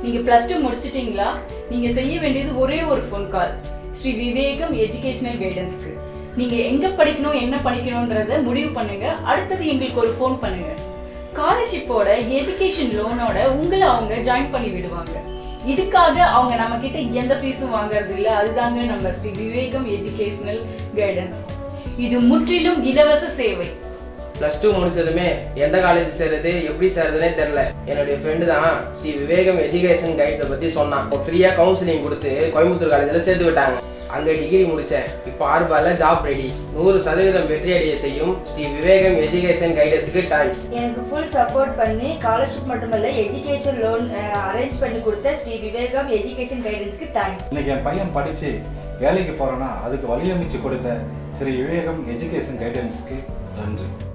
நீங்க plus two முடிச்சிட்டீங்களா நீங்க செய்ய வேண்டியது ஒரே ஒரு phone call Shri Vivekam educational கைடன்ஸ்க்கு நீங்க எங்க படிக்கணும் என்ன படிக்கணும்ன்றத முடிவு பண்ணுங்க அடுத்தது எங்களுக்கு ஒரு ஃபோன் பண்ணுங்க ஸ்காலர்ஷிப்போட எஜுகேஷன் லோனோட உங்களை அவங்க ஜாயின் பண்ணி விடுவாங்க இதுக்காக அவங்க நம்ம கிட்ட எந்த ஃபீஸும் வாங்குறது இல்ல அதுதாங்க நம்ம ஸ்ரீ விவேகம் எஜுகேஷனல் கைடன்ஸ் இது முற்றிலும் இலவச சேவை ப்ளஸ் டூ முடிச்சதுமே எந்த காலேஜ் சேர்றது எப்படி சேர்றதுனே தெரில என்னுடைய ஃப்ரெண்டு தான் ஸ்ரீ விவேகம் எஜுகேஷன் கைட்ஸை பற்றி சொன்னான் ஃப்ரீயாக கவுன்சிலிங் கொடுத்து கோயம்புத்தூர் காலேஜில் சேர்த்து விட்டாங்க அங்கே டிகிரி முடித்தேன் இப்போ ஆர்பாலில் ஜாப் ரெடி நூறு சதவீதம் வெற்றி அடைய செய்யும் ஸ்ரீ விவேகம் எஜுகேஷன் கைடன்ஸுக்கு தேங்க்ஸ் எனக்கு ஃபுல் சப்போர்ட் பண்ணி ஸ்காலர்ஷிப் மட்டுமல்ல எஜுகேஷன் லோன் அரேஞ்ச் பண்ணி கொடுத்த ஸ்ரீ விவேகம் எஜுகேஷன் கைடன்ஸ்க்கு தேங்க்ஸ் இன்னைக்கு என் பையன் படித்து வேலைக்கு போகிறோன்னா அதுக்கு வழியமைச்சு கொடுத்த ஸ்ரீ விவேகம் எஜுகேஷன் கைடன்ஸ்க்கு நன்றி